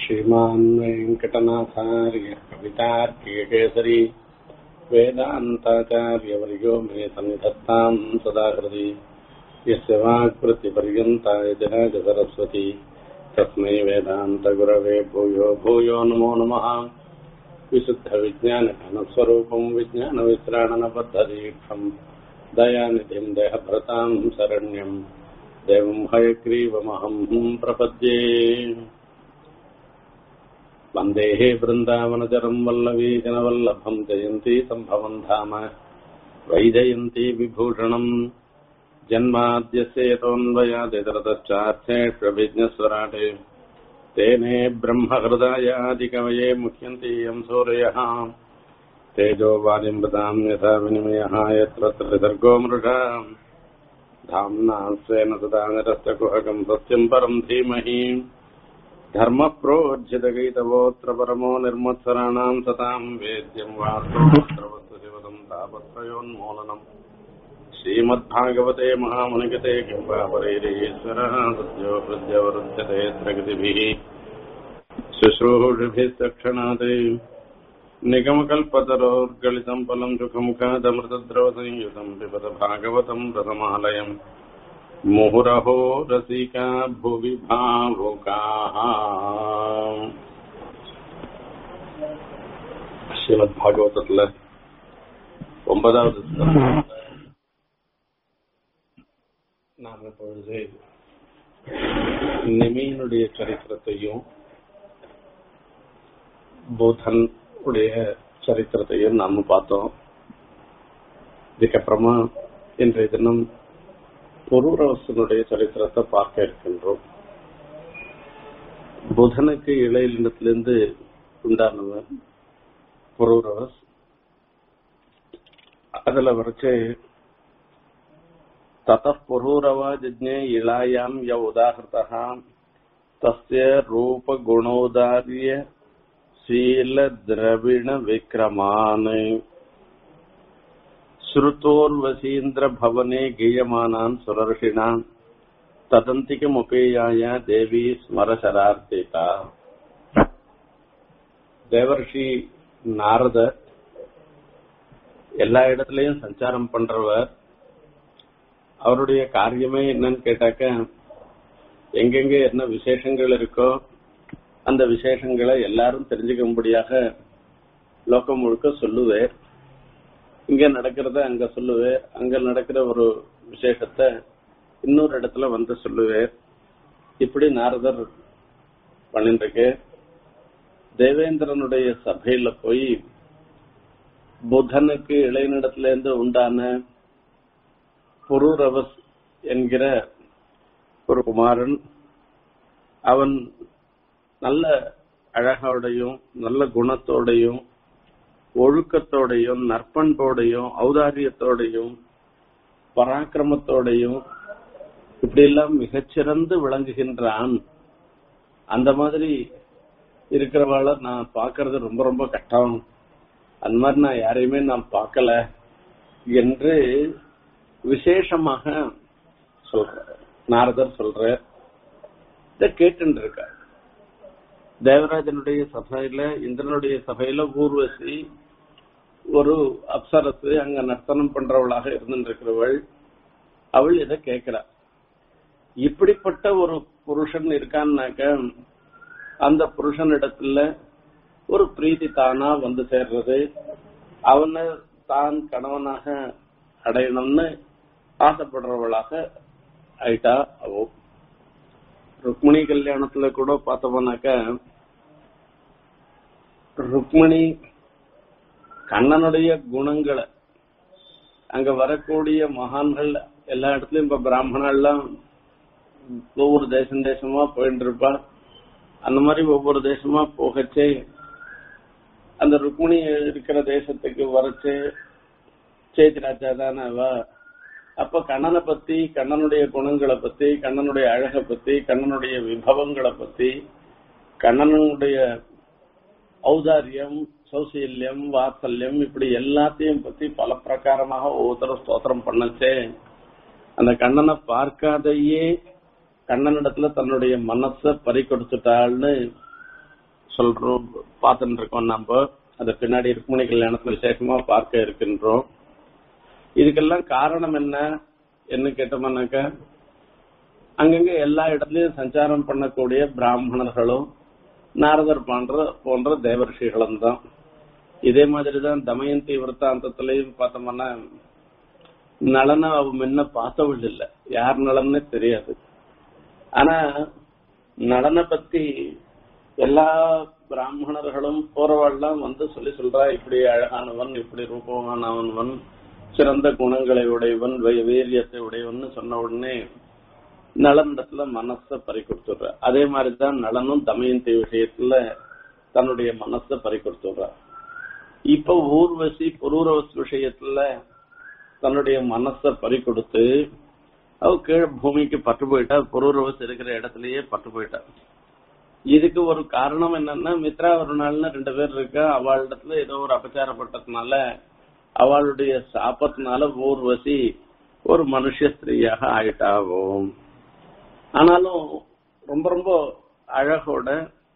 श्रीमान् वेङ्कटनाथार्य कवितार्कियकेसरी वेदान्ताचार्यवर्यो मे सन्निधत्ताम् सदा हृदि यस्य वाक्कृतिपर्यन्ताय जगजसरस्वती तस्मै वेदान्तगुरवे भूयो भूयो नमो नमः विशुद्धविज्ञानघनस्वरूपम् विज्ञानविश्राणनबद्धदीक्षम् दयानिधिम् देहभृताम् शरण्यम् देवम् हयग्रीवमहम् प्रपद्ये वन्देः वृन्दावनचरम् वल्लवी जनवल्लभम् जयन्ती सम्भवम् धाम वैजयन्ती विभूषणम् जन्माद्यस्येतोऽन्वयादितरतश्चार्थेष्वभिज्ञस्वराटे तेने ब्रह्महृदायादिकवये मुह्यन्ति यम् सूर्यः तेजो वारिमृताम् यथा विनिमयः यत्र त्रिसर्गो मृषा धाम्ना स्वेन सदा निरस्तकुहकम् सत्यम् परम् धीमहि धर्मप्रोज्झितगैतवोऽत्र परमो निर्मत्सराणाम् सताम् वेद्यम् वास्तवस्तु शिवदम् तापत्रयोन्मूलनम् श्रीमद्भागवते महामुनिगते किम् वा परैरीश्वरः सद्यो हृद्यवरुध्यते प्रगतिभिः शुश्रूषुभिस्तक्षणात् निगमकल्पतरोर्गलितम् फलम् सुखमुखादमृतद्रवसंयुतम् पिबत भागवतम् रसमालयम् मुहुरहो रसिका भुवि भावुकाः ஸ்ரீமத் பாகவதத்துல ஒன்பதாவது நாம் இப்பொழுது நிமியினுடைய சரித்திரத்தையும் புதன் உடைய சரித்திரத்தையும் நாம பார்த்தோம் இதுக்கப்புறமா இன்றைய தினம் பொருரவசனுடைய சரித்திரத்தை பார்க்க இருக்கின்றோம் புதனுக்கு இளையிலிடத்திலிருந்து உண்டானவன் புரூரவஸ் அதுல வரைச்சு தத புரூரவா ஜஜ்ஞே இளாயாம் ய உதாகிருதா தஸ்ய ரூப குணோதாரிய शील द्रविण विक्रमान श्रुतोर्वसीन्द्र भवने गीयमानान् सुरर्षिणान् तदन्तिकमुपेयाय देवी स्मरशरार्थिता தேவர்ஷி நாரதர் எல்லா இடத்துலயும் சஞ்சாரம் பண்றவர் அவருடைய காரியமே என்னன்னு கேட்டாக்க எங்கெங்க என்ன விசேஷங்கள் இருக்கோ அந்த விசேஷங்களை எல்லாரும் தெரிஞ்சுக்கும்படியாக லோகம் முழுக்க சொல்லுவேர் இங்க நடக்கிறத அங்க சொல்லுவேர் அங்க நடக்கிற ஒரு விசேஷத்தை இன்னொரு இடத்துல வந்து சொல்லுவேர் இப்படி நாரதர் பண்ணிருக்கு தேவேந்திரனுடைய சபையில போய் புதனுக்கு இளைஞடத்துல இருந்து உண்டான புரூரவஸ் என்கிற ஒரு குமாரன் அவன் நல்ல அழகோடையும் நல்ல குணத்தோடையும் ஒழுக்கத்தோடையும் நற்பண்போடையும் ஔதாரியத்தோடையும் பராக்கிரமத்தோடையும் இப்படி எல்லாம் மிகச்சிறந்து விளங்குகின்றான் அந்த மாதிரி இருக்கிறவாள நான் பாக்குறது ரொம்ப ரொம்ப கஷ்டம் அந்த மாதிரி நான் யாரையுமே நான் பார்க்கல என்று விசேஷமாக சொல்ற நாரதர் சொல்ற இதை கேட்டு இருக்கார் தேவராஜனுடைய சபையில இந்திரனுடைய சபையில ஊர்வசி ஒரு அப்சரசு அங்க நர்த்தனம் பண்றவளாக இருந்திருக்கிறவள் அவள் இதை கேட்கிறா இப்படிப்பட்ட ஒரு புருஷன் இருக்கான்னாக்க அந்த புருஷனிடத்துல ஒரு பிரீத்தி தானா வந்து சேர்றது அவனை தான் கணவனாக அடையணும்னு ஆசைப்படுறவளாக ஆயிட்டா அவோ ருக்மிணி கல்யாணத்துல கூட பார்த்தோம்னாக்க ருக்மிணி கண்ணனுடைய குணங்களை அங்க வரக்கூடிய மகான்கள் எல்லா இடத்துலயும் இப்ப பிராமணர்லாம் ஒவ்வொரு தேசம் தேசமா போயிட்டு இருப்பா அந்த மாதிரி ஒவ்வொரு தேசமா போகச்சே அந்த ருக்மிணி இருக்கிற தேசத்துக்கு வரச்சு சேத்தி ராஜா தானே அவ அப்ப கண்ணனை பத்தி கண்ணனுடைய குணங்களை பத்தி கண்ணனுடைய அழகை பத்தி கண்ணனுடைய விபவங்களை பத்தி கண்ணனுடைய ஔதாரியம் சௌசல்யம் வாத்சல்யம் இப்படி எல்லாத்தையும் பத்தி பல பிரகாரமாக ஒவ்வொருத்தரும் ஸ்தோத்திரம் பண்ணச்சே அந்த கண்ணனை பார்க்காதையே கண்ணனிடத்துல தன்னுடைய மனச பறி கொடுத்துட்டாள்னு சொல்றோம் பார்த்துட்டு இருக்கோம் நம்ம அது பின்னாடி ருக்மணி கல்யாணத்துல விசேஷமா பார்க்க இருக்கின்றோம் இதுக்கெல்லாம் காரணம் என்ன என்ன கேட்டோம்னாக்க அங்கங்க எல்லா இடத்துலயும் சஞ்சாரம் பண்ணக்கூடிய பிராமணர்களும் நாரதர் போன்ற போன்ற தேவர்ஷிகளும் தான் இதே மாதிரிதான் தமயந்தி விற்த்தாந்தத்திலையும் பார்த்தோம்னா நலனை அவ முன்ன பார்த்தவள் இல்ல யார் நலன்னு தெரியாது ஆனா நலனை பத்தி எல்லா பிராமணர்களும் போறவாள்லாம் வந்து சொல்லி சொல்றா இப்படி அழகானவன் இப்படி ரூபமானவன் சிறந்த குணங்களை உடையவன் வை- வீரியத்தை உடையவன் சொன்ன உடனே நலனிடத்துல மனச பறி கொடுத்துடுற அதே மாதிரிதான் நலனும் தமயந்தி விஷயத்துல தன்னுடைய மனச பறி கொடுத்துடுறா இப்ப ஊர்வசி புரூரவஸ் விஷயத்துல தன்னுடைய மனச பறி கொடுத்து அவ கீழே பூமிக்கு பட்டு போயிட்டா புரூரவஸ் இருக்கிற இடத்துலயே பட்டு போயிட்டா இதுக்கு ஒரு காரணம் என்னன்னா மித்ரா ஒரு நாள்னு ரெண்டு பேர் இருக்கா அவளிடத்துல ஏதோ ஒரு அபச்சாரப்பட்டதுனால அவளுடைய சாபத்தினால ஊர்வசி ஒரு மனுஷ ஸ்திரீயாக ஆயிட்டாவும் ஆனாலும் ரொம்ப ரொம்ப அழகோட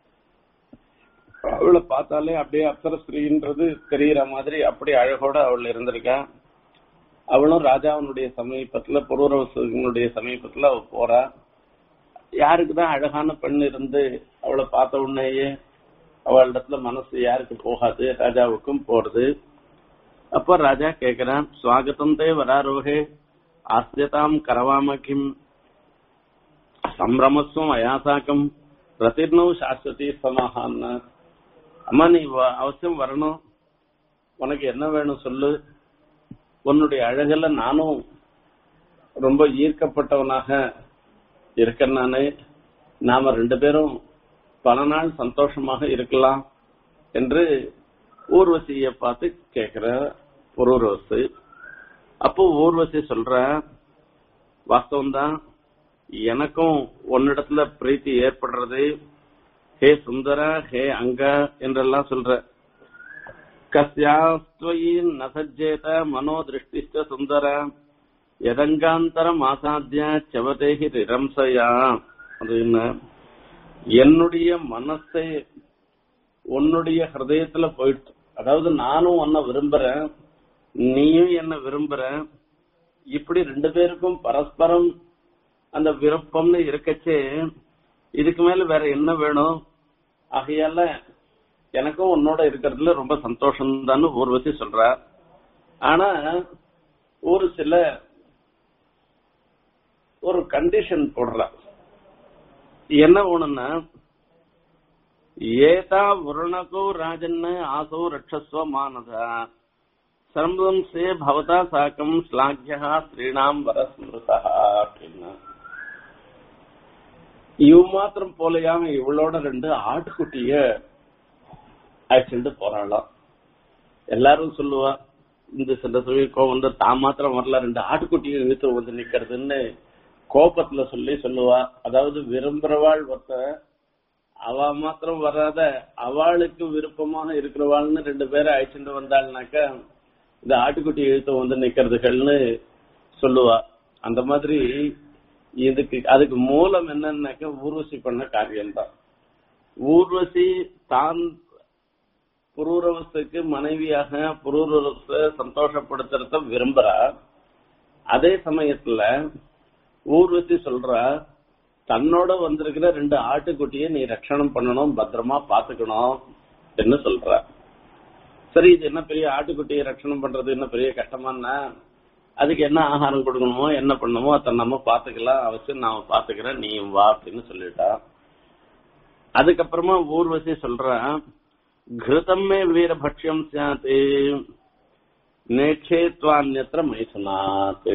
அவளை பார்த்தாலே அப்படியே அப்சர ஸ்திரீன்றது தெரியற மாதிரி அப்படி அழகோட அவள் இருந்திருக்கா அவளும் ராஜாவினுடைய சமீபத்துல புரூரவசனுடைய சமீபத்துல அவ போறா யாருக்குதான் அழகான பெண் இருந்து அவளை பார்த்த உடனேயே அவளிடத்துல மனசு யாருக்கு போகாது ராஜாவுக்கும் போறது அப்ப ராஜா கேக்குறான் சுவாகத்தம் தே வராரோகே ஆஸ்யதாம் கரவாம கிம் சம்பிரமஸ்வம் அயாசாக்கம் ரத்திர்னோ சாஸ்வதி சமாகான்னு அம்மா நீ வ- அவசியம் வரணும் உனக்கு என்ன வேணும் சொல்லு உன்னுடைய அழகுல நானும் ரொம்ப ஈர்க்கப்பட்டவனாக இருக்கேன் நானு நாம ரெண்டு பேரும் பல நாள் சந்தோஷமாக இருக்கலாம் என்று ஊர்வசியை பார்த்து கேக்குற புரூர்வசு அப்போ ஊர்வசி சொல்ற வாஸ்தவம் தான் எனக்கும் உன்னிடத்துல பிரீத்தி ஏற்படுறது ஹே சுந்தர ஹே அங்க என்றெல்லாம் சொல்ற கஸ்யாஸ்துவயி நசஜேத மனோ திருஷ்டிஷ்ட சுந்தர எதங்காந்தரம் ஆசாத்திய செவதேகி ரிரம்சயா அப்படின்னு என்னுடைய மனசை உன்னுடைய ஹிருதயத்துல போயிட்டு அதாவது நானும் உன்னை விரும்புறேன் நீயும் என்ன விரும்புற இப்படி ரெண்டு பேருக்கும் பரஸ்பரம் அந்த விருப்பம்னு இருக்கச்சே இதுக்கு மேல வேற என்ன வேணும் ஆகையால எனக்கும் உன்னோட இருக்கிறதுல ரொம்ப சந்தோஷம் தான் ஊர்வசி சொல்ற ஆனா ஒரு சில ஒரு கண்டிஷன் போடுற என்ன ஒண்ணுன்னா ஏதா வருணகோ ராஜன்னு ஆசோ ரட்சஸ்வ மானதா சர்வம் சே பவதா சாக்கம் ஸ்லாக்கியா ஸ்ரீணாம் வரஸ்மிருதா அப்படின்னா இவ மாத்திரம் போலையாம இவளோட ரெண்டு ஆட்டுக்குட்டிய அழைச்சிட்டு போறாளாம் எல்லாரும் சொல்லுவா இந்த சில சுயக்கம் வந்து தான் மாத்திரம் வரல ரெண்டு ஆட்டுக்குட்டியை இழுத்து வந்து நிக்கிறதுன்னு கோபத்துல சொல்லி சொல்லுவா அதாவது விரும்புறவாள் ஒருத்த அவ மாத்திரம் வராத அவளுக்கு விருப்பமாக இருக்கிறவாள்னு ரெண்டு பேரை அழைச்சிட்டு வந்தாள்னாக்கா இந்த ஆட்டுக்குட்டி இழுத்து வந்து நிக்கிறதுகள்னு சொல்லுவா அந்த மாதிரி இதுக்கு அதுக்கு மூலம் என்னன்னாக்க ஊர்வசி பண்ண காரியம்தான் ஊர்வசி தான் புரூரவசுக்கு மனைவியாக புரூரவச சந்தோஷப்படுத்துறத விரும்புறா அதே சமயத்துல ஊர்வசி சொல்றா தன்னோட வந்திருக்கிற ரெண்டு ஆட்டுக்குட்டியை நீ ரட்சணம் பண்ணணும் பத்திரமா பாத்துக்கணும் என்ன சொல்ற சரி இது என்ன பெரிய ஆட்டுக்குட்டியை ரட்சணம் பண்றது என்ன பெரிய கஷ்டமான்னா அதுக்கு என்ன ஆகாரம் கொடுக்கணுமோ என்ன பண்ணணுமோ அதை நம்ம பாத்துக்கலாம் அவசியம் நாம பாத்துக்கிறேன் நீயும் வா அப்படின்னு சொல்லிட்டா அதுக்கப்புறமா ஊர்வசி சொல்ற கிருதம் மே வீரபக்ஷம் சாத்து நேட்சேத்வான்யத்திர மைசுனாத்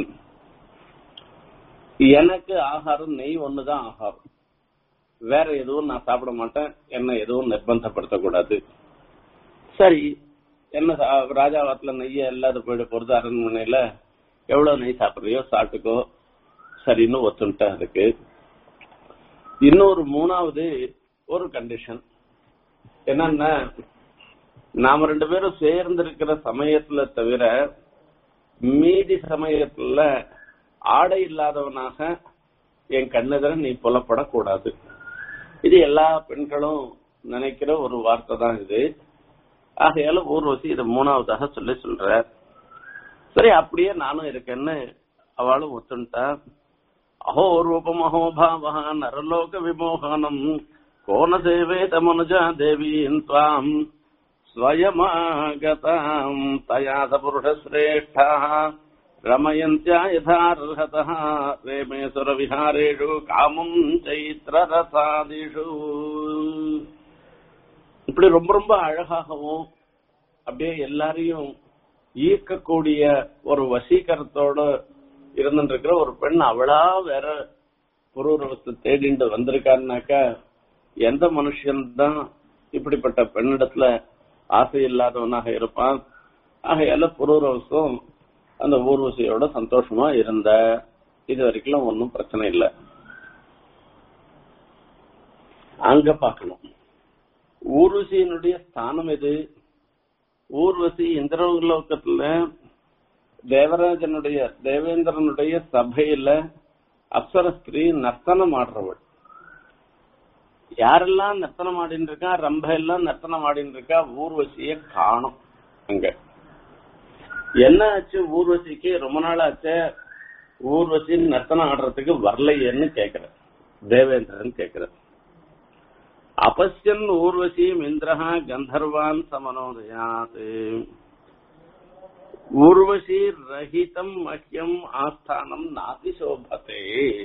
எனக்கு ஆகாரம் நெய் ஒண்ணுதான் ஆகாரம் வேற எதுவும் நான் சாப்பிட மாட்டேன் என்ன எதுவும் நிர்பந்தப்படுத்தக்கூடாது சரி என்ன சா- ராஜாவாத்துல நெய்ய இல்லாத போயிட போறது அரண்மனையில எவ்வளவு நெய் சாப்பிடுறியோ சாப்பிட்டுக்கோ சரின்னு ஒத்துன்ட்டேன் அதுக்கு இன்னொரு மூணாவது ஒரு கண்டிஷன் என்னன்னா நாம ரெண்டு பேரும் சேர்ந்து இருக்கிற சமயத்துல தவிர மீதி சமயத்துல ஆடை இல்லாதவனாக என் கண்ணெதிர நீ புலப்படக்கூடாது இது எல்லா பெண்களும் நினைக்கிற ஒரு வார்த்தை தான் இது ஆகையால ஊர்வசி இதை மூணாவதாக சொல்லி சொல்ற சரி அப்படியே நானும் இருக்கேன்னு அவளும் ஒத்துண்டா அஹோ ரூபம் அஹோ பாவ நரலோக விமோகனம் கோன சேவே தமனுஜா தேவீன் துவாம் ஸ்வயமாகதாம் தயாத புருஷஸ்ரேஷ்டா ரமயந்தியா யதார்ஹதः ரேமேஸ்வர விஹாரேஷு காமம் சைத்திர ரசாதிஷு இப்படி ரொம்ப ரொம்ப அழகாகவும் அப்படியே எல்லாரையும் ஈர்க்கக்கூடிய ஒரு வசீகரத்தோட இருந்துட்டு இருக்கிற ஒரு பெண் அவளா வேற புரூரவத்தை தேடிண்டு வந்திருக்காருனாக்கா எந்த மனுஷன்தான் இப்படிப்பட்ட பெண்ணிடத்துல ஆசை இல்லாதவனாக இருப்பான் ஆகையால புரூரவசம் அந்த ஊர்வசியோட சந்தோஷமா இருந்த இது வரைக்கும் ஒன்னும் பிரச்சனை இல்லை அங்க பார்க்கணும் ஊர்வசியினுடைய ஸ்தானம் எது ஊர்வசி இந்திரலோகத்துல தேவராஜனுடைய தேவேந்திரனுடைய சபையில அப்சர ஸ்திரீ நர்த்தனம் ஆடுறவள் யாரெல்லாம் நர்த்தனம் ஆடின்னு இருக்கா ரம்ப எல்லாம் நர்த்தனம் ஆடின்னு இருக்கா ஊர்வசிய காணும் அங்க என்ன ஆச்சு ஊர்வசிக்கு ரொம்ப நாள் ஆச்சு ஊர்வசி நர்த்தனம் ஆடுறதுக்கு வரலையேன்னு கேக்குற தேவேந்திரன் கேக்குற அபஸ்யன் ஊர்வசீம் இந்திரஹா கந்தர்வான் சமனோதயாத் ஊர்வசி ரஹிதம் மஹ்யம் ஆஸ்தானம் நாதி சோபத்தே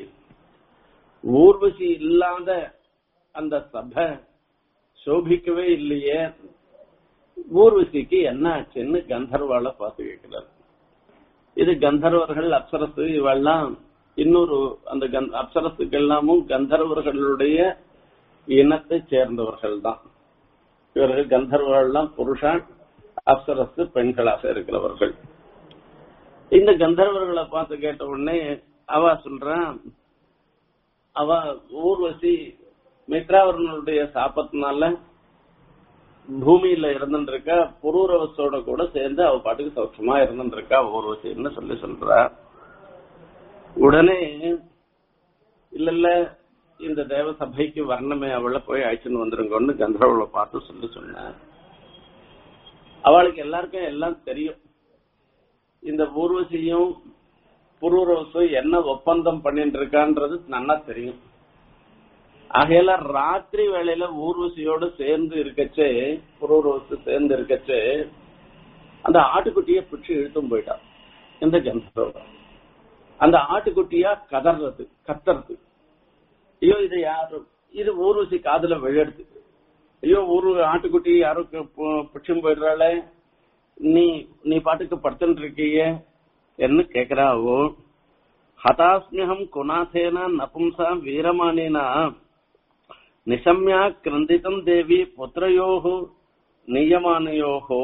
ஊர்வசி இல்லாத அந்த சபை சோபிக்கவே இல்லையே ஊர்வசிக்கு என்ன ஆச்சுன்னு கந்தர்வால பார்த்து கேட்கிறார் இது கந்தர்வர்கள் அப்சரசு இவெல்லாம் இன்னொரு அந்த கந்த அப்சரசுக்கு எல்லாமும் கந்தர்வர்களுடைய இனத்தை சேர்ந்தவர்கள் தான் இவர்கள் கந்தர்வர்கள்லாம் புருஷன் அப்சரசு பெண்களாக இருக்கிறவர்கள் இந்த கந்தர்வர்களை பார்த்து கேட்ட உடனே அவ சொல்றான் அவ ஊர்வசி மித்ராவரனுடைய சாபத்தினால பூமியில இருந்துட்டு இருக்கா புரூரவசோட கூட சேர்ந்து அவ பாட்டுக்கு சௌட்சமா இருந்துட்டு இருக்கா ஊர்வசின்னு சொல்லி சொல்றா உடனே இல்ல இல்ல இந்த தேவ சபைக்கு வர்ணமே அவளை போய் அழைச்சுன்னு வந்துருங்கன்னு கந்தர்வளை பார்த்து சொல்லி சொன்னார் அவளுக்கு எல்லாருக்கும் எல்லாம் தெரியும் இந்த ஊர்வசியும் புரூரவசும் என்ன ஒப்பந்தம் பண்ணிட்டு இருக்கான்றது நல்லா தெரியும் ஆகையால ராத்திரி வேளையில ஊர்வசியோடு சேர்ந்து இருக்கச்சே புரூரவசு சேர்ந்து இருக்கச்சே அந்த ஆட்டுக்குட்டிய பிடிச்சு இழுத்தும் போயிட்டான் இந்த கந்தர்வ அந்த ஆட்டுக்குட்டியா கதறது கத்துறது ஐயோ இது யாரு இது ஊர்வசி காதுல விழடுது ஐயோ ஒரு ஆட்டுக்குட்டி யாருக்கு பிடிச்சும் போயிடுறாளே நீ நீ பாட்டுக்கு படுத்துட்டு இருக்கிய என்ன கேக்குறாவோ ஹதாஸ்மியம் குணாசேன நபும்சா வீரமானேனா நிசம்யா கிரந்திதம் தேவி புத்திரயோகோ நியமானயோகோ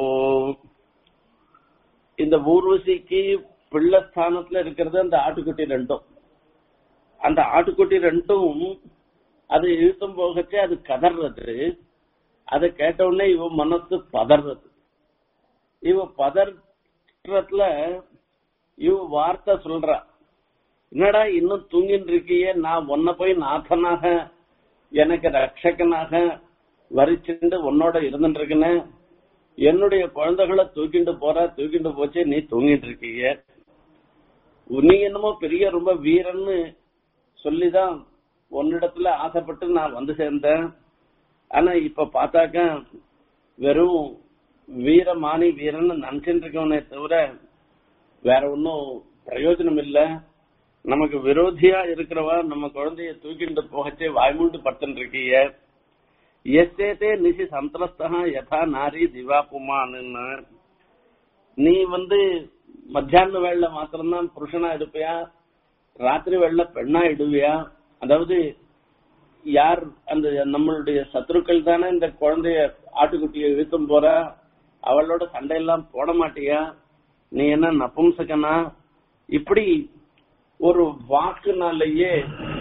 இந்த ஊர்வசிக்கு பிள்ளை ஸ்தானத்துல இருக்கிறது அந்த ஆட்டுக்குட்டி ரெண்டும் அந்த ஆட்டுக்குட்டி ரெண்டும் அது இழுத்தும் போகச்சே அது கதறது அதை கேட்ட உடனே இவ மனசு பதறது இவ பதற்றத்துல இவ வார்த்தை சொல்றா என்னடா இன்னும் தூங்கிட்டு இருக்கியே நான் உன்னை போய் நாதனாக எனக்கு ரட்சகனாக வரிச்சுண்டு உன்னோட இருந்துட்டு இருக்கேன்னு என்னுடைய குழந்தைகளை தூக்கிட்டு போற தூக்கிட்டு போச்சு நீ தூங்கிட்டு இருக்கீங்க நீ என்னமோ பெரிய ரொம்ப வீரன்னு சொல்லிதான் உன்னிடத்துல ஆசைப்பட்டு நான் வந்து சேர்ந்தேன் ஆனா இப்ப பார்த்தாக்க வெறும் வீரமானி வீரன்னு நினைச்சிட்டு இருக்கவனே தவிர வேற ஒன்னும் பிரயோஜனம் இல்ல நமக்கு விரோதியா இருக்கிறவா நம்ம குழந்தைய தூக்கிட்டு போகச்சே வாய்மூண்டு படுத்துட்டு இருக்கீங்க எஸ்தேதே நிசி சந்திரஸ்தா யதா நாரி திவா புமான்னு நீ வந்து மத்தியான வேளையில மாத்திரம்தான் புருஷனா இருப்பியா ராத்திரி வேளையில பெண்ணா இடுவியா அதாவது யார் அந்த நம்மளுடைய சத்துருக்கள் தானே இந்த குழந்தைய ஆட்டுக்குட்டியை இழுத்தும் போறா அவளோட சண்டையெல்லாம் போட மாட்டியா நீ என்ன நபும்சகனா இப்படி ஒரு வாக்குனாலேயே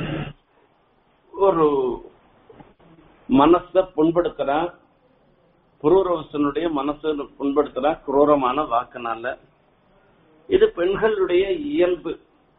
ஒரு மனச புண்படுத்துறா புரூரவசனுடைய மனசு புண்படுத்துறா குரூரமான வாக்குனால இது பெண்களுடைய இயல்பு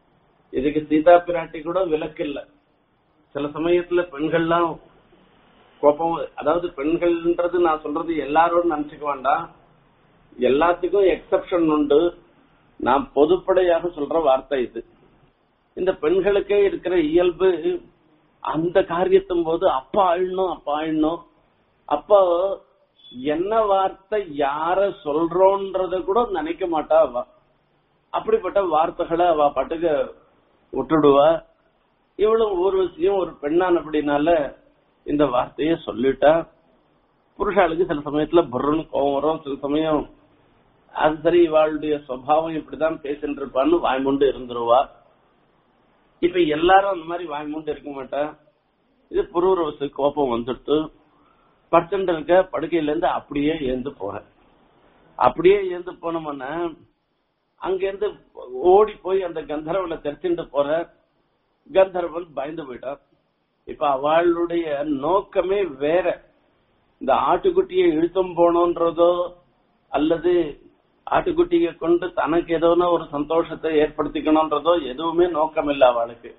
இதுக்கு சீதா பிராட்டி கூட விலக்கு இல்ல சில சமயத்துல பெண்கள்லாம் கோபம் அதாவது பெண்கள்ன்றது நான் சொல்றது எல்லாரும் நினைச்சுக்க வேண்டாம் எல்லாத்துக்கும் எக்ஸப்ஷன் உண்டு நான் பொதுப்படையாக சொல்ற வார்த்தை இது இந்த பெண்களுக்கே இருக்கிற இயல்பு அந்த காரியத்தும் போது அப்பா ஆழணும் அப்பா ஆழணும் அப்போ என்ன வார்த்தை யார சொல்றோன்றத கூட நினைக்க மாட்டா அவ அப்படிப்பட்ட வார்த்தைகளை அவ பாட்டுக்கு விட்டுடுவா இவளும் ஒரு விஷயம் ஒரு பெண்ணான் அப்படின்னால இந்த வார்த்தைய சொல்லிட்டா புருஷாளுக்கு சில சமயத்துல புர்ரன்னு கோவம் வரும் சில சமயம் அது சரி இவாளுடைய சுவாவம் இப்படிதான் பேசிட்டு இருப்பான்னு வாய்மூண்டு இருந்துருவா இப்ப எல்லாரும் அந்த மாதிரி வாய்மூண்டு இருக்க மாட்டா இது புருவரவசு கோபம் வந்துடுத்து படுத்துட்டு இருக்க படுக்கையில இருந்து அப்படியே ஏந்து போற அப்படியே ஏந்து போனோம்னா அங்க இருந்து ஓடி போய் அந்த கந்தர்வனை தெரிச்சுட்டு போற கந்தர்வன் பயந்து போயிட்டான் இப்ப அவளுடைய நோக்கமே வேற இந்த ஆட்டுக்குட்டியை இழுத்தும் போனோன்றதோ அல்லது ஆட்டுக்குட்டியை கொண்டு தனக்கு ஏதோனா ஒரு சந்தோஷத்தை ஏற்படுத்திக்கணும்ன்றதோ எதுவுமே நோக்கம் இல்ல அவளுக்கு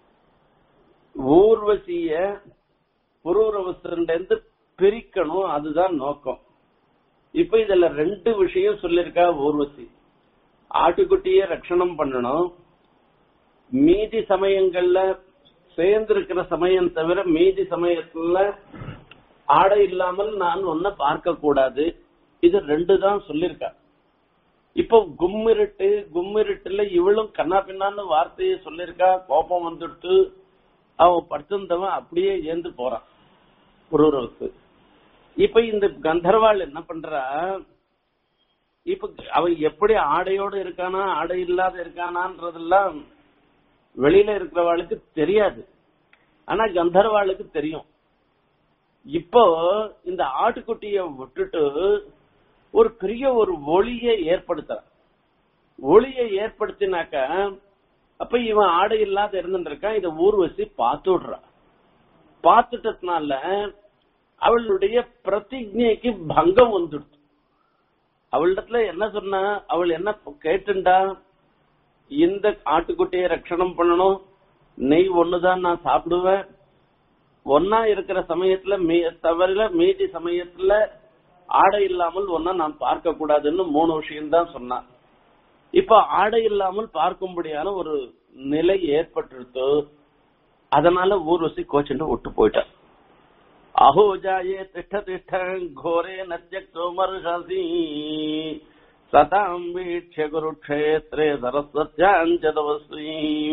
ஊர்வசிய புரூரவசிலிருந்து பிரிக்கணும் அதுதான் நோக்கம் இப்ப இதுல ரெண்டு விஷயம் சொல்லிருக்கா ஊர்வசி ஆட்டுக்குட்டியை ரட்சணம் பண்ணணும் மீதி சமயங்கள்ல சேர்ந்திருக்கிற சமயம் தவிர மீதி சமயத்துல ஆடை இல்லாமல் நான் ஒன்ன பார்க்க கூடாது இது ரெண்டு தான் சொல்லிருக்கா இப்போ கும்மிருட்டு கும்மிருட்டுல இவளும் கண்ணா பின்னான்னு வார்த்தையை சொல்லிருக்கா கோபம் வந்துட்டு அவன் படுத்திருந்தவன் அப்படியே ஏந்து போறான் புரூரவுக்கு இப்ப இந்த கந்தர்வாள் என்ன பண்றா இப்ப அவன் எப்படி ஆடையோட இருக்கானா ஆடை இல்லாத இருக்கானான்றதெல்லாம் வெளியில இருக்கிறவாளுக்கு தெரியாது ஆனா கந்தர்வாளுக்கு தெரியும் இப்போ இந்த ஆட்டுக்குட்டிய விட்டுட்டு ஒரு பெரிய ஒரு ஒளியை ஏற்படுத்துற ஒளியை ஏற்படுத்தினாக்க அப்ப இவன் ஆடை இல்லாத இருந்துட்டு இருக்கான் இத ஊர்வசி பார்த்து விடுறா பார்த்துட்டதுனால அவளுடைய பிரதிஜைக்கு பங்கம் வந்துடுச்சு அவளிடத்துல என்ன சொன்னா அவள் என்ன கேட்டுண்டா இந்த ஆட்டுக்குட்டியை ரட்சணம் பண்ணணும் நெய் ஒண்ணுதான் நான் சாப்பிடுவேன் ஒன்னா இருக்கிற சமயத்துல மீ- தவிர மீதி சமயத்துல ஆடை இல்லாமல் ஒன்னா நான் பார்க்க கூடாதுன்னு மூணு விஷயம் தான் சொன்னான் இப்ப ஆடை இல்லாமல் பார்க்கும்படியான ஒரு நிலை ஏற்பட்டுருத்து அதனால ஊர்வசி கோச்சுட்டு விட்டு போயிட்டான் அஹோ ஜாயே திஷ்ட திஷ்ட கோரே நத்யக்தோ மர்ஹசி சதாம் வீட்ச குருக்ஷேத்ரே சரஸ்வத்யாஞ்சதவஸ்ரீ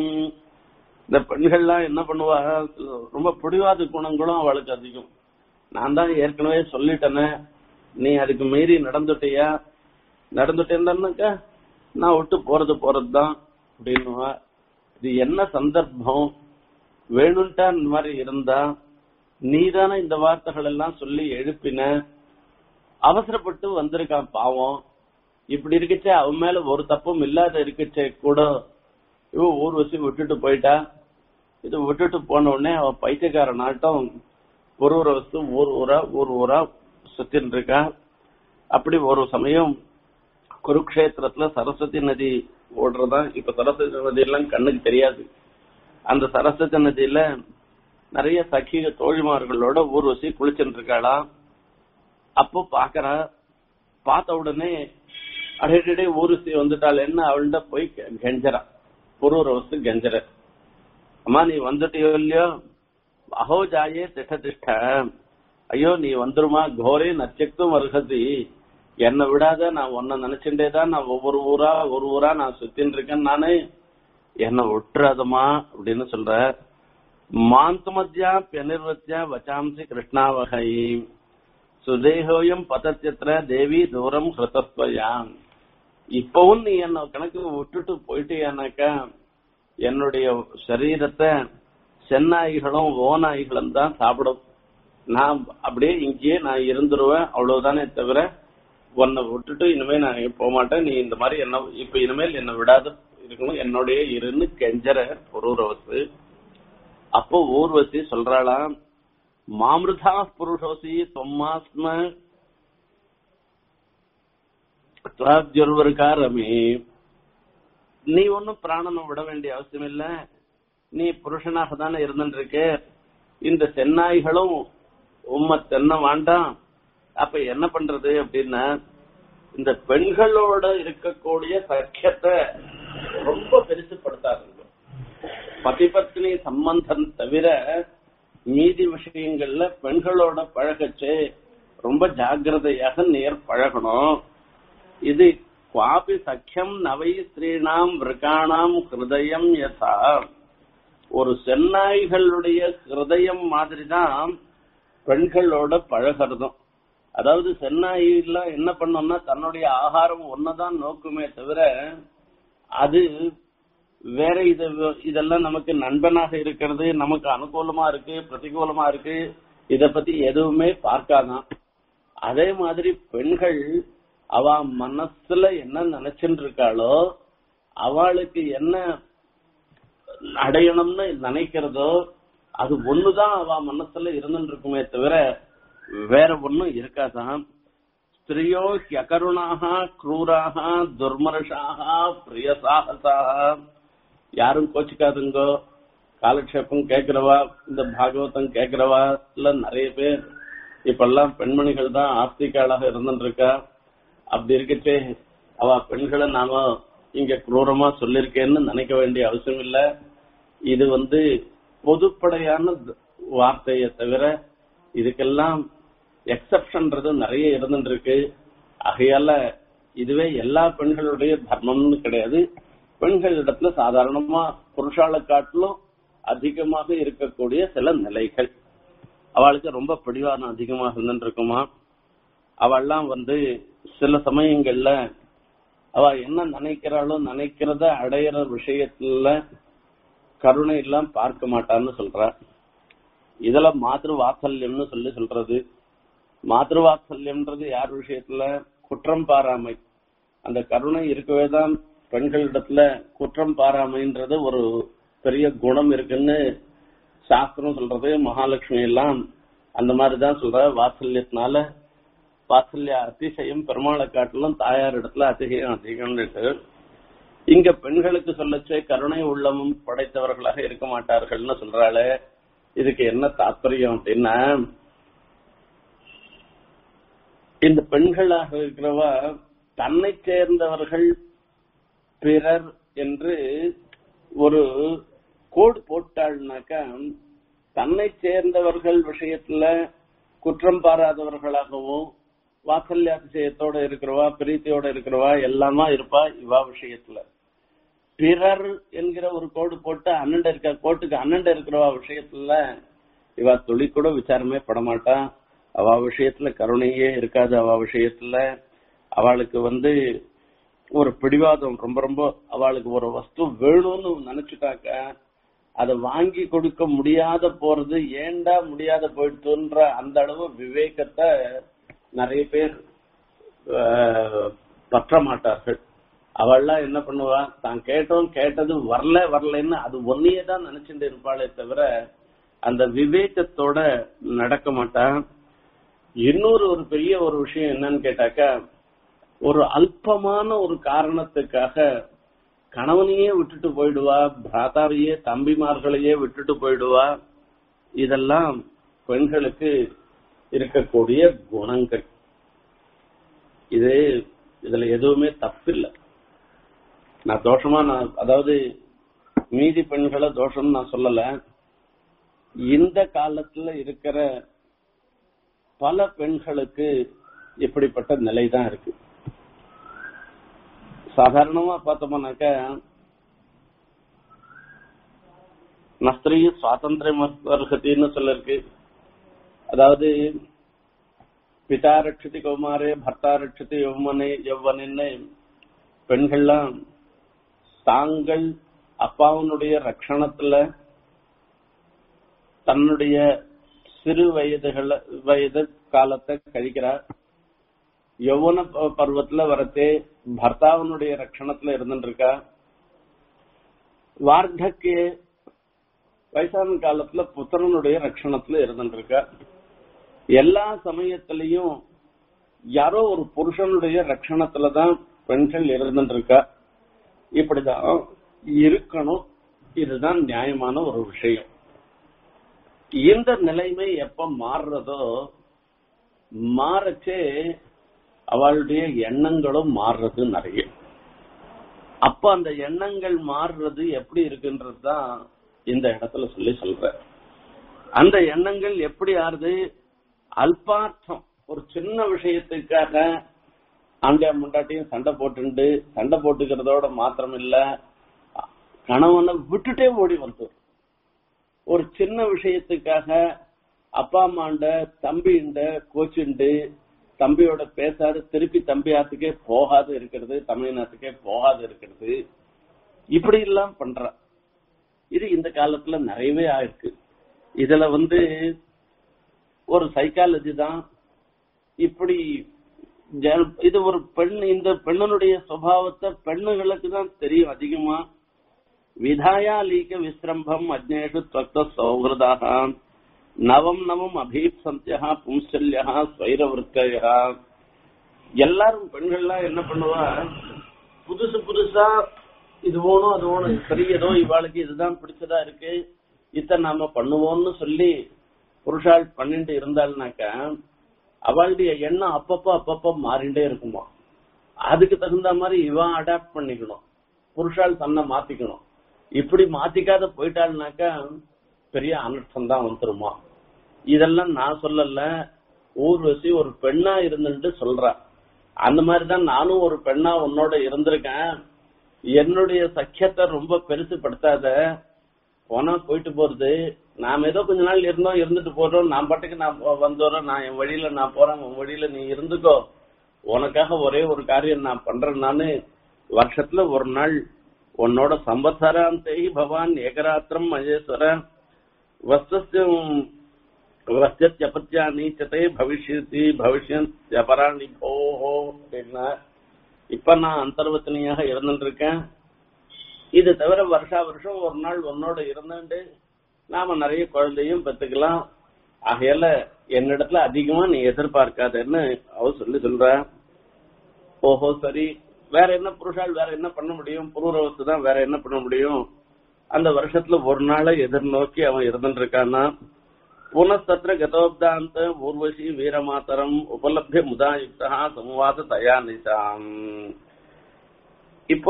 இந்த பெண்கள்லாம் என்ன பண்ணுவா ரொம்ப பிடிவாத குணங்களும் அவளுக்கு அதிகம் நான் தான் ஏற்கனவே சொல்லிட்டேனே நீ அதுக்கு மீறி நடந்துட்டியா நடந்துட்டேன்னாக்கா நான் விட்டு போறது போறதுதான் அப்படின்னுவா இது என்ன சந்தர்ப்பம் வேணும்ட்டா இந்த மாதிரி இருந்தா நீதானே இந்த வார்த்தைகள் எல்லாம் சொல்லி எழுப்பின அவசரப்பட்டு வந்திருக்கான் பாவம் இப்படி இருக்கச்சே அவன் மேல ஒரு தப்பும் இல்லாத இருக்கச்சே கூட இவ ஊர்வசி விட்டுட்டு போயிட்டா இது விட்டுட்டு போன உடனே அவ பைத்தியக்கார நாட்டம் ஒரு ஒரு வஸ்து ஊர் ஊரா ஊர் ஊரா சுத்தின்னு இருக்கா அப்படி ஒரு சமயம் குருக்ஷேத்திரத்துல சரஸ்வதி நதி ஓடுறதா இப்ப சரஸ்வதி நதி எல்லாம் கண்ணுக்கு தெரியாது அந்த சரஸ்வதி நதியில நிறைய சகிக தோழிமார்களோட ஊர்வசி குளிச்சுட்டு இருக்காளாம் அப்போ பாக்குறா பார்த்த உடனே அடையடே ஊர்வசி வந்துட்டாள் என்ன அவள்கிட்ட போய் கெ- கெஞ்சறா புரூர வஸ்து கெஞ்சற அம்மா நீ வந்துட்டியோ இல்லையோ அஹோ ஜாயே திஷ்ட திஷ்ட ஐயோ நீ வந்துருமா கோரே நச்சக்தும் வருகதி என்னை விடாத நான் உன்னை நினைச்சுட்டே தான் நான் ஒவ்வொரு ஊரா ஒரு ஊரா நான் சுத்தின்னு இருக்கேன் நானு என்னை விட்டுறாதம்மா அப்படின்னு சொல்ற மாந்தமத்யா பெனிர்வத்யா வச்சாம்சி கிருஷ்ணாவகை சுதேகோயம் பதத்தியத்திர தேவி தூரம் ஹிருதஸ்வயாம் இப்பவும் நீ என்ன கணக்கு விட்டுட்டு போயிட்டியானாக்கா என்னுடைய சரீரத்தை சென்னாய்களும் ஓநாய்களும் தான் சாப்பிடும் நான் அப்படியே இங்கேயே நான் இருந்துருவேன் அவ்வளவுதானே தவிர உன்னை விட்டுட்டு இனிமே நான் எங்கேயும் போக மாட்டேன் நீ இந்த மாதிரி என்ன இப்ப இனிமேல் என்னை விடாத இருக்கணும் என்னுடைய இருன்னு கெஞ்சற புரூரவசு அப்போ ஊர்வசி சொல்றாளாம் மாமிருதா புருஷோசி தொம்மாஸ்ம ரமே நீ ஒன்னும் பிராணனை விட வேண்டிய அவசியம் இல்ல நீ புருஷனாக தானே இருந்துட்டு இருக்க இந்த சென்னாய்களும் உண்மை தென்ன வேண்டாம் அப்ப என்ன பண்றது அப்படின்னா இந்த பெண்களோட இருக்கக்கூடிய சக்கியத்தை ரொம்ப பெருசுப்படுத்தாதுங்க பதிபத்னி சம்பந்தம் தவிர மீதி விஷயங்கள்ல பெண்களோட பழகச்சு ரொம்ப ஜாகிரதையாக நேர் பழகணும் இது குவாபி சக்கியம் நவை ஸ்திரீனாம் விருக்கானாம் ஹிருதயம் யதா ஒரு சென்னாய்களுடைய ஹிருதயம் மாதிரி தான் பெண்களோட பழகிறதும் அதாவது சென்னாயெல்லாம் என்ன பண்ணோம்னா தன்னுடைய ஆகாரம் ஒன்னதான் நோக்குமே தவிர அது வேற இது இதெல்லாம் நமக்கு நண்பனாக இருக்கிறது நமக்கு அனுகூலமா இருக்கு பிரதிகூலமா இருக்கு இத பத்தி எதுவுமே பார்க்காதான் அதே மாதிரி பெண்கள் அவ மனசுல என்ன நினைச்சுட்டு இருக்காளோ அவளுக்கு என்ன அடையணும்னு நினைக்கிறதோ அது ஒண்ணுதான் அவ மனசுல இருந்துட்டு இருக்குமே தவிர வேற ஒண்ணும் இருக்காதான் ஸ்திரியோ ஹியகருணாக கிரூராக துர்மர்ஷாக பிரியசாகசாக யாரும் கோச்சிக்காதுங்கோ காலக்ஷேபம் கேட்கிறவா இந்த பாகவதம் கேட்கிறவா இல்ல நிறைய பேர் இப்பெல்லாம் பெண்மணிகள் தான் ஆஸ்திகாளாக இருந்துட்டு இருக்கா அப்படி இருக்கச்சே அவ பெண்களை நாம இங்க குரூரமா சொல்லிருக்கேன்னு நினைக்க வேண்டிய அவசியம் இல்ல இது வந்து பொதுப்படையான வார்த்தையை தவிர இதுக்கெல்லாம் எக்ஸப்ஷன்றது நிறைய இருந்துட்டு இருக்கு ஆகையால இதுவே எல்லா பெண்களுடைய தர்மம்னு கிடையாது பெண்கள் இடத்துல சாதாரணமா புருஷால காட்டிலும் அதிகமாக இருக்கக்கூடிய சில நிலைகள் அவளுக்கு ரொம்ப பிடிவாதம் அதிகமாக இருந்துட்டு இருக்குமா அவெல்லாம் வந்து சில சமயங்கள்ல அவ என்ன நினைக்கிறாளோ நினைக்கிறத அடையிற விஷயத்துல கருணை எல்லாம் பார்க்க மாட்டான்னு சொல்றா இதுல மாத்திரு வாத்சல்யம்னு சொல்லி சொல்றது மாத்திரு வாத்சல்யம்ன்றது யார் விஷயத்துல குற்றம் பாராமை அந்த கருணை இருக்கவே தான் பெண்களிடத்துல குற்றம் பாராமைன்றது ஒரு பெரிய குணம் இருக்குன்னு சாஸ்திரம் சொல்றது மகாலட்சுமி எல்லாம் அந்த மாதிரிதான் சொல்ற வாத்சல்யத்தினால வாத்சல்ய அதிசயம் பெருமாளை காட்டிலும் தாயார் இடத்துல அதிசயம் அதிகம் இருக்கு இங்க பெண்களுக்கு சொல்லச்சே கருணை உள்ளமும் படைத்தவர்களாக இருக்க மாட்டார்கள்னு சொல்றாளே இதுக்கு என்ன தாற்பயம் அப்படின்னா இந்த பெண்களாக இருக்கிறவா தன்னை சேர்ந்தவர்கள் பிறர் என்று ஒரு கோடு போட்டாள்னாக்கா தன்னை சேர்ந்தவர்கள் விஷயத்துல குற்றம் பாராதவர்களாகவும் வாத்சல்யாதிசயத்தோட இருக்கிறவா பிரீத்தியோட இருக்கிறவா எல்லாமா இருப்பா இவா விஷயத்துல பிறர் என்கிற ஒரு கோடு போட்டு அண்ணண்ட இருக்க கோட்டுக்கு அண்ணண்ட இருக்கிறவா விஷயத்துல இவா துளி கூட விசாரமே படமாட்டா அவ விஷயத்துல கருணையே இருக்காது அவ விஷயத்துல அவளுக்கு வந்து ஒரு பிடிவாதம் ரொம்ப ரொம்ப அவளுக்கு ஒரு வஸ்து வேணும்னு நினைச்சுட்டாக்க அதை வாங்கி கொடுக்க முடியாத போறது ஏண்டா முடியாத போயிடுத்துன்ற அந்த அளவு விவேகத்தை நிறைய பேர் பற்ற மாட்டார்கள் அவள்லாம் என்ன பண்ணுவா தான் கேட்டோம் கேட்டது வரல வரலன்னு அது ஒன்னையே தான் நினைச்சுட்டு இருப்பாளே தவிர அந்த விவேகத்தோட நடக்க மாட்டான் இன்னொரு ஒரு பெரிய ஒரு விஷயம் என்னன்னு கேட்டாக்கா ஒரு அல்பமான ஒரு காரணத்துக்காக கணவனையே விட்டுட்டு போயிடுவா பிராதாவையே தம்பிமார்களையே விட்டுட்டு போயிடுவா இதெல்லாம் பெண்களுக்கு இருக்கக்கூடிய குணங்கள் இது இதுல எதுவுமே தப்பில்லை நான் தோஷமா நான் அதாவது மீதி பெண்களை தோஷம் நான் சொல்லல இந்த காலத்துல இருக்கிற பல பெண்களுக்கு இப்படிப்பட்ட நிலை தான் இருக்கு சாதாரணமா பார்த்தோம்னாக்க நஸ்திரி சுவாதந்திரம் அர்ஹத்தின்னு சொல்லிருக்கு அதாவது பிதா ரட்சதி கௌமாரே பர்த்தா ரட்சதி யௌவனே யௌவனன்னு பெண்கள்லாம் தாங்கள் அப்பாவுனுடைய ரட்சணத்துல தன்னுடைய சிறு வயதுகள வயது காலத்தை கழிக்கிறார் யௌவன பருவத்துல வரத்தே பர்த்தாவனுடைய ரட்சணத்துல இருந்துட்டு இருக்கா வார்த்தக்கிய வயசான காலத்துல புத்திரனுடைய ரட்சணத்துல இருந்துட்டு இருக்கா எல்லா சமயத்திலையும் யாரோ ஒரு புருஷனுடைய ரட்சணத்துலதான் பெண்கள் இருந்துட்டு இருக்கா இப்படிதான் இருக்கணும் இதுதான் நியாயமான ஒரு விஷயம் இந்த நிலைமை எப்ப மாறுறதோ மாறச்சே அவளுடைய எண்ணங்களும் மாறுறது நிறைய அப்ப அந்த எண்ணங்கள் மாறுறது எப்படி இருக்குன்றது தான் இந்த இடத்துல சொல்லி சொல்ற அந்த எண்ணங்கள் எப்படி ஆறுது அல்பார்த்தம் ஒரு சின்ன விஷயத்துக்காக ஆண்டியா முண்டாட்டியும் சண்டை போட்டுண்டு சண்டை போட்டுக்கிறதோட மாத்திரம் இல்ல கணவனை விட்டுட்டே ஓடி வந்து ஒரு சின்ன விஷயத்துக்காக அப்பா அம்மாண்ட தம்பிண்ட கோச்சுண்டு தம்பியோட பேசாது திருப்பி தம்பி ஆத்துக்கே போகாது இருக்கிறது தமிழ்நாட்டுக்கே போகாது இருக்கிறது இப்படி எல்லாம் பண்ற இது இந்த காலத்துல நிறையவே ஆயிருக்கு இதுல வந்து ஒரு சைக்காலஜி தான் இப்படி ஜ- இது ஒரு பெண் இந்த பெண்ணனுடைய சுபாவத்தை பெண்ணுகளுக்கு தான் தெரியும் அதிகமா விதாயா லீக விசிரம்பம் அஜ்னேஷு துவக்த சௌஹிருதாக நவம் நவம் அபீப்சந்தியா பும்சல்யா ஸ்வைரவர்க்கயா எல்லாரும் பெண்கள்லாம் என்ன பண்ணுவா புதுசு புதுசா இது வேணும் அது வேணும் சரி ஏதோ இவாளுக்கு இதுதான் பிடிச்சதா இருக்கு இத நாம பண்ணுவோம்னு சொல்லி புருஷால் பண்ணிட்டு இருந்தாள்னாக்கா அவளுடைய எண்ணம் அப்பப்போ அப்பப்போ மாறிண்டே இருக்குமா அதுக்கு தகுந்த மாதிரி இவன் அடாப்ட் பண்ணிக்கணும் புருஷால் தன்னை மாத்திக்கணும் இப்படி மாத்திக்காத போயிட்டாள்னாக்கா பெரிய அனர்த்தம் தான் வந்துருமா இதெல்லாம் நான் சொல்லல ஊர்வசி ஒரு பெண்ணா இருந்துட்டு சொல்றா அந்த மாதிரிதான் நானும் ஒரு பெண்ணா உன்னோட இருந்திருக்கேன் என்னுடைய சக்கியத்தை ரொம்ப பெருசுப்படுத்தாத போனா போயிட்டு போறது நாம ஏதோ கொஞ்ச நாள் இருந்தோம் இருந்துட்டு போறோம் நான் பாட்டுக்கு நான் போ- வந்துடுறேன் நான் என் வழியில நான் போறேன் உன் வழியில நீ இருந்துக்கோ உனக்காக ஒரே ஒரு காரியம் நான் பண்றேன் நானு வருஷத்துல ஒரு நாள் உன்னோட சம்பத்சராந்தே பவான் ஏகராத்திரம் மகேஸ்வர வஸ்தியம் வஸ்தியப்பத்தியா நீச்சத்தை பவிஷ்யத்தி பவிஷ்யப்பராணி போஹோ அப்படின்னா இப்ப நான் அந்தர்வத்தனியாக இருந்துட்டு இருக்கேன் இது தவிர வருஷா வருஷம் ஒரு நாள் உன்னோட இருந்துட்டு நாம நிறைய குழந்தையும் பெத்துக்கலாம் ஆகையால என்னிடத்துல அதிகமா நீ எதிர்பார்க்காதன்னு அவ சொல்லி சொல்ற ஓஹோ சரி வேற என்ன புருஷால் வேற என்ன பண்ண முடியும் புரூரவத்து தான் வேற என்ன பண்ண முடியும் அந்த வருஷத்துல ஒரு நாளை எதிர்நோக்கி அவன் இருந்துட்டு இருக்கான்னா புனஸ்தத்திர கதோப்தாந்த ஊர்வசி வீரமாத்தரம் உபலப்திய முதாயுக்தா சம்வாத தயா நிசாம் இப்போ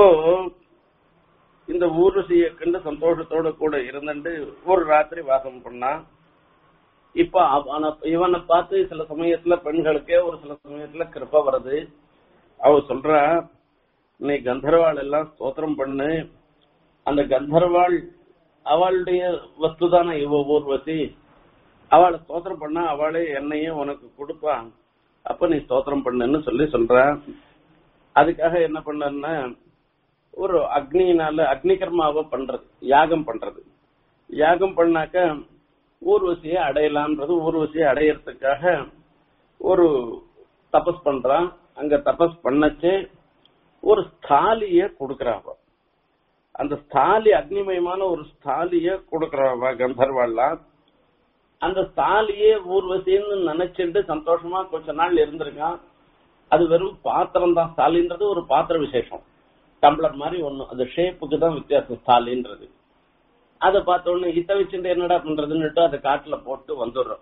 இந்த ஊர்வசியை கண்டு சந்தோஷத்தோட கூட இருந்துட்டு ஒரு ராத்திரி வாசம் பண்ணா இப்ப அவன இவனை பார்த்து சில சமயத்துல பெண்களுக்கே ஒரு சில சமயத்துல கிருப்ப வருது அவ சொல்றா நீ கந்தர்வாள் எல்லாம் ஸ்தோத்திரம் பண்ணு அந்த கந்தர்வாள் அவளுடைய வஸ்துதான இவ ஊர்வசி அவளை ஸ்தோத்திரம் பண்ணா அவளே என்னையும் உனக்கு கொடுப்பா அப்ப நீ ஸ்தோத்திரம் பண்ணுன்னு சொல்லி சொல்ற அதுக்காக என்ன பண்ணன்னா ஒரு அக்னியினால அக்னி கர்மாவை பண்றது யாகம் பண்றது யாகம் பண்ணாக்க ஊர்வசியை அடையலாம்ன்றது ஊர்வசியை அடையறதுக்காக ஒரு தபஸ் பண்றான் அங்க தபஸ் பண்ணச்சே ஒரு ஸ்தாலிய கொடுக்கறாவ அந்த ஸ்தாலி அக்னிமயமான ஒரு ஸ்தாலிய கொடுக்கறாவ கந்தர்வாள்லாம் அந்த ஸ்தாலியே ஊர்வசின்னு நினைச்சிட்டு சந்தோஷமா கொஞ்ச நாள் இருந்திருக்கான் அது வெறும் பாத்திரம் தான் ஸ்தாலின்றது ஒரு பாத்திர விசேஷம் டம்ளர் மாதிரி ஒண்ணு அது ஷேப்புக்கு தான் வித்தியாசம் ஸ்தாலின்றது அதை பார்த்த உடனே இத்த வச்சுட்டு என்னடா பண்றதுன்னுட்டு அதை காட்டுல போட்டு வந்துடுறோம்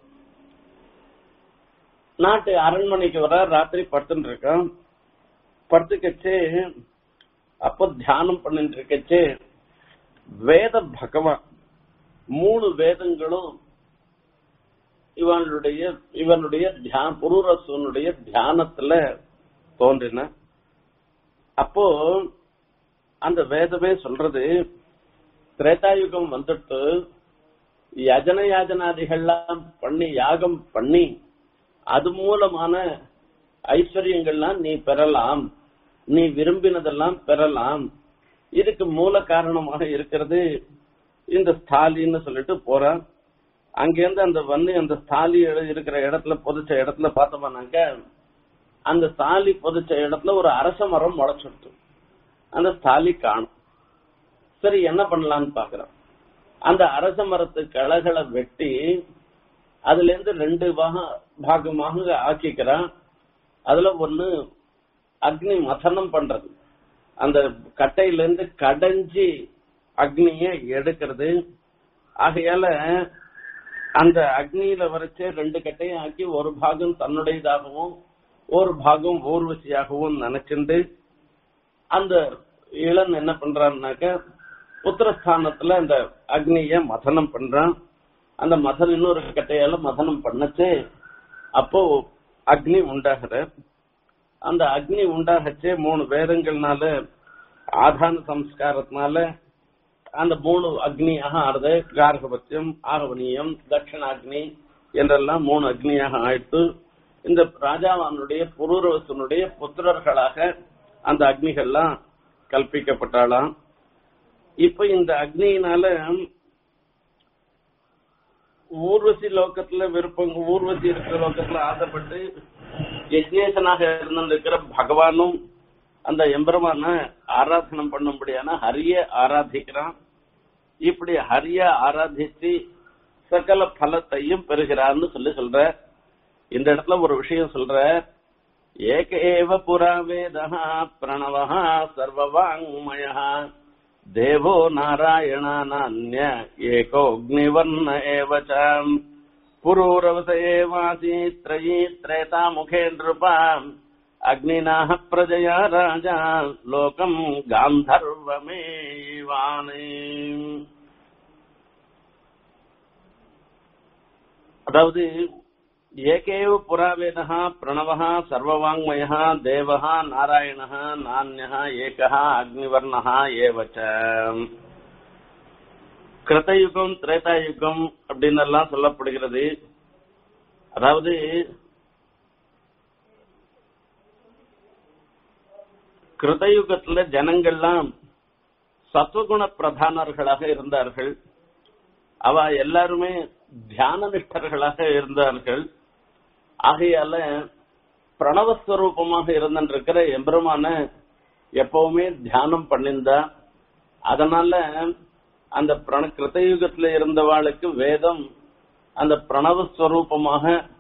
நாட்டு அரண்மனைக்கு வர ராத்திரி படுத்துட்டு இருக்கான் படுத்துக்கச்சே அப்போ தியானம் பண்ணிட்டு இருக்கச்சே வேத பகவான் மூணு வேதங்களும் இவனுடைய இவனுடைய தியான புரூரசுவனுடைய தியானத்துல தோன்றின அப்போ அந்த வேதமே சொல்றது திரேதாயுகம் வந்துட்டு யஜன யாஜனாதிகள்லாம் பண்ணி யாகம் பண்ணி அது மூலமான ஐஸ்வர்யங்கள்லாம் நீ பெறலாம் நீ விரும்பினதெல்லாம் பெறலாம் இதுக்கு மூல காரணமாக இருக்கிறது இந்த ஸ்தாலின்னு சொல்லிட்டு போறான் அங்கிருந்து அந்த வந்து அந்த ஸ்தாலி எடு- இருக்கிற இடத்துல புதைச்ச இடத்துல பார்த்தோம்னாக்க அந்த ஸ்தாலி புதைச்ச இடத்துல ஒரு அரச மரம் முளைச்சுடுச்சு அந்த ஸ்தாலி காணும் சரி என்ன பண்ணலாம்னு பாக்குறான் அந்த அரச மரத்து கிளைகளை வெட்டி அதுல இருந்து ரெண்டு பாக பாகமாக ஆக்கிக்கிறான் அதுல ஒண்ணு அக்னி மதனம் பண்றது அந்த கட்டையில இருந்து கடைஞ்சி அக்னிய எடுக்கிறது ஆகையால அந்த அக்னியில வரைச்சே ரெண்டு கட்டையும் ஆக்கி ஒரு பாகம் தன்னுடையதாகவும் ஒரு பாகம் ஊர்வசியாகவும் நினைச்சிருந்து அந்த இளன் என்ன பண்றான்னாக்க உத்தரஸ்தானத்துல அந்த அக்னிய மதனம் பண்றான் அந்த மதன் இன்னொரு கட்டையால மதனம் பண்ணச்சு அப்போ அக்னி உண்டாகிற அந்த அக்னி உண்டாகச்சே மூணு வேதங்கள்னால ஆதான சம்ஸ்காரத்தினால அந்த மூணு அக்னியாக ஆறுது கார்கபத்தியம் ஆகவனியம் தட்சிணாக்னி என்றெல்லாம் மூணு அக்னியாக ஆயிட்டு இந்த ராஜாவானுடைய புரூரவசனுடைய புத்திரர்களாக அந்த அக்னிகள்லாம் கல்பிக்கப்பட்டாளாம் இப்ப இந்த அக்னியினால ஊர்வசி லோகத்துல விருப்பம் ஊர்வசி இருக்கிற லோகத்துல ஆசைப்பட்டு யஜ்னேசனாக இருந்திருக்கிற பகவானும் அந்த எம்பெருமான ஆராதனம் பண்ணும்படியான ஹரிய ஆராதிக்கிறான் இப்படி ஹரிய ஆராதிச்சு சகல பலத்தையும் பெறுகிறான்னு சொல்லி சொல்ற இந்த இடத்துல ஒரு விஷயம் சொல்ற ஏக ஏவ புரா வேதா பிரணவ சர்வவாங்மய தேவோ நாராயண நானிய ஏகோக்னிவர்ண ஏவச்சாம் புரூரவச ஏவாசி த்ரயீ திரேதாமுகே நிருபாம் அக்னினாக பிரஜயா ராஜா லோகம் காந்தர்வமேவானே அதாவது ஏகேவ புறாவேதா பிரணவா சர்வவாங்மயா தேவா நாராயணா நானியா ஏகா அக்னிவர்ணா ஏவச்ச கிருத்தயுகம் திரேதாயுகம் அப்படின்னு எல்லாம் சொல்லப்படுகிறது அதாவது கிருதயுகத்துல ஜனங்கள்லாம் சத்வகுண பிரதானர்களாக இருந்தார்கள் அவ எல்லாருமே தியான நிஷ்டர்களாக இருந்தார்கள் ஆகையால பிரணவஸ்வரூபமாக இருந்திருக்கிற எம்பெருமான எப்பவுமே தியானம் பண்ணிருந்தா அதனால அந்த பிரண கிருத்தயுகத்துல இருந்தவாளுக்கு வேதம் அந்த பிரணவஸ்வரூபமாக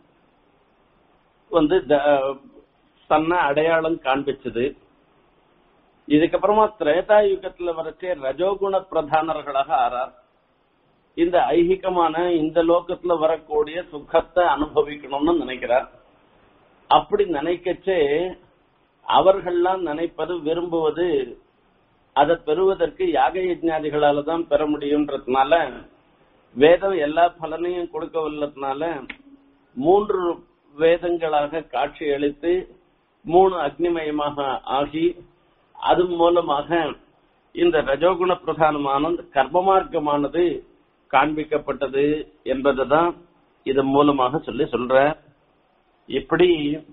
வந்து தன்னை அடையாளம் காண்பிச்சது இதுக்கப்புறமா திரேதா யுகத்துல வரைச்சே ரஜோகுண பிரதானர்களாக ஆறார் இந்த ஐகிகமான இந்த லோகத்துல வரக்கூடிய சுகத்தை அனுபவிக்கணும்னு நினைக்கிறார் அப்படி நினைக்கச்சே அவர்கள்லாம் நினைப்பது விரும்புவது அதை பெறுவதற்கு யாக யஜ்ஞாதிகளால தான் பெற முடியும்ன்றதுனால வேதம் எல்லா பலனையும் கொடுக்கவில்லதுனால மூன்று வேதங்களாக காட்சி அளித்து மூணு அக்னிமயமாக ஆகி அது மூலமாக இந்த ரஜோகுண பிரதானமான கர்ம மார்க்கமானது காண்பிக்கப்பட்டது என்பதுதான் இதன் மூலமாக சொல்லி சொல்ற இப்படி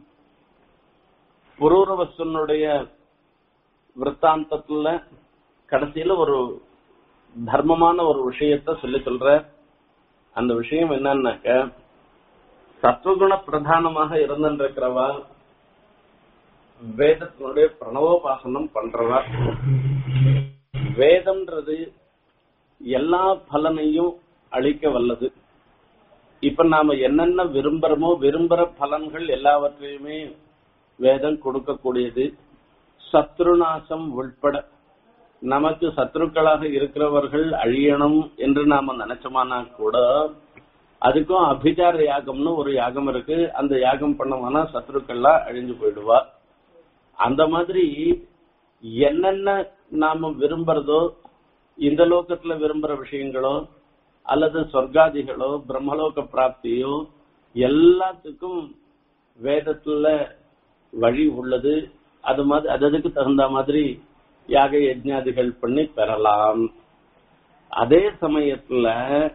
புரூரவசனுடைய விற்த்தாந்தத்துல கடைசியில ஒரு தர்மமான ஒரு விஷயத்த சொல்லி சொல்ற அந்த விஷயம் என்னன்னாக்க சத்வகுண பிரதானமாக இருந்திருக்கிறவா வேதத்தினுடைய பிரணவோபாசனம் பண்றவா வேதம்ன்றது எல்லா பலனையும் அளிக்க வல்லது இப்ப நாம என்னென்ன விரும்புறோமோ விரும்புற பலன்கள் எல்லாவற்றையுமே வேதம் கொடுக்கக்கூடியது சத்ருநாசம் உள்பட நமக்கு சத்ருக்களாக இருக்கிறவர்கள் அழியணும் என்று நாம நினைச்சோமானா கூட அதுக்கும் அபிச்சார யாகம்னு ஒரு யாகம் இருக்கு அந்த யாகம் பண்ணோம்னா சத்ருக்கள்லாம் அழிஞ்சு போயிடுவா அந்த மாதிரி என்னென்ன நாம விரும்புறதோ இந்த லோகத்துல விரும்புற விஷயங்களோ அல்லது சொர்க்காதிகளோ பிரம்மலோக பிராப்தியோ எல்லாத்துக்கும் வேதத்துல வழி உள்ளது அது மாதிரி அதுக்கு தகுந்த மாதிரி யாக யஜ்ஞாதிகள் பண்ணி பெறலாம் அதே சமயத்துல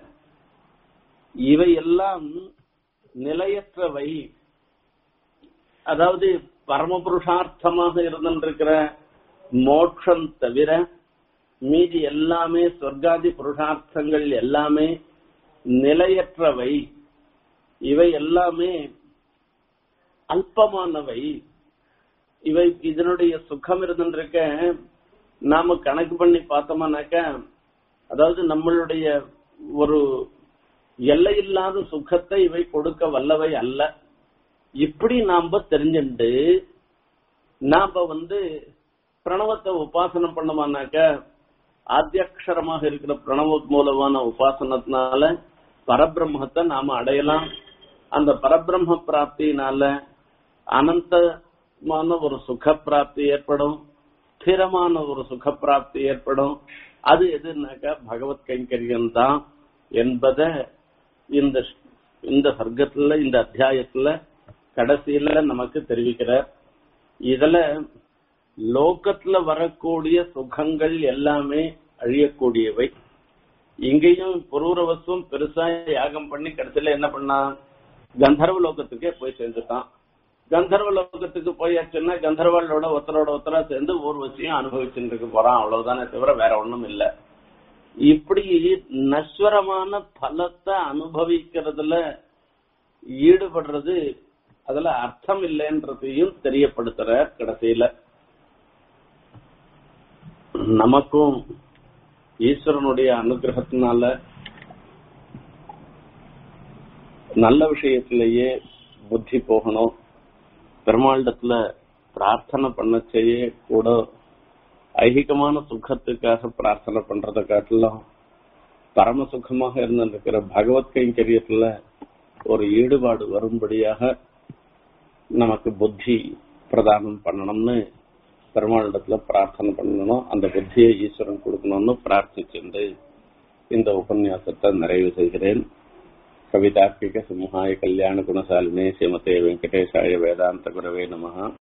இவையெல்லாம் நிலையற்றவை அதாவது பரமபுருஷார்த்தமாக இருந்திருக்கிற மோட்சம் தவிர மீதி எல்லாமே சொர்க்காதி புருஷார்த்தங்கள் எல்லாமே நிலையற்றவை இவை எல்லாமே அல்பமானவை இவை இதனுடைய சுகம் இருந்துருக்க நாம கணக்கு பண்ணி பார்த்தோம்னாக்க அதாவது நம்மளுடைய ஒரு எல்லையில்லாத சுகத்தை இவை கொடுக்க வல்லவை அல்ல இப்படி நாம தெரிஞ்சுண்டு நாம வந்து பிரணவத்தை உபாசனம் பண்ணோம்னாக்க ஆத்தியக்ஷரமாக இருக்கிற பிரணவ மூலமான உபாசனத்தினால பரபிரம்மத்தை நாம அடையலாம் அந்த பரபிரம்ம பிராப்தியினால அனந்தமான ஒரு சுக பிராப்தி ஏற்படும் ஸ்திரமான ஒரு சுக பிராப்தி ஏற்படும் அது எதுனாக்கா பகவத் கைங்கரியம் தான் என்பதை இந்த இந்த சர்க்கத்துல இந்த அத்தியாயத்துல கடைசியில நமக்கு தெரிவிக்கிறார் இதுல லோகத்துல வரக்கூடிய சுகங்கள் எல்லாமே அழியக்கூடியவை இங்கேயும் புரூரவசும் பெருசா யாகம் பண்ணி கடைசியில என்ன பண்ணா கந்தர்வ லோகத்துக்கே போய் சேர்ந்துட்டான் கந்தர்வ லோகத்துக்கு போயாச்சுன்னா கந்தர்வாளோட ஒருத்தரோட ஒருத்தரா சேர்ந்து ஊர்வசியும் அனுபவிச்சுட்டு இருக்க போறான் அவ்வளவுதானே தவிர வேற ஒண்ணும் இல்ல இப்படி நஸ்வரமான பலத்தை அனுபவிக்கிறதுல ஈடுபடுறது அதுல அர்த்தம் இல்லைன்றதையும் தெரியப்படுத்துற கடைசியில நமக்கும் ஈஸ்வரனுடைய அனுகிரகத்தினால நல்ல விஷயத்திலேயே புத்தி போகணும் பெருமாளிடத்துல பிரார்த்தனை பண்ண செய்ய கூட ஐகிகமான சுகத்துக்காக பிரார்த்தனை பண்றதை காட்டிலும் பரம சுகமாக இருந்திருக்கிற பகவத் கைங்கரியத்துல ஒரு ஈடுபாடு வரும்படியாக நமக்கு புத்தி பிரதானம் பண்ணணும்னு பெருமாளிடத்துல பிரார்த்தனை பண்ணணும் அந்த புத்தியை ஈஸ்வரன் கொடுக்கணும்னு பிரார்த்திச்சுண்டு இந்த உபன்யாசத்தை நிறைவு செய்கிறேன் கவிதார்க்கிக சிம்ஹாய கல்யாண குணசாலினே ஸ்ரீமதே வெங்கடேசாய வேதாந்த குரவே நமஹ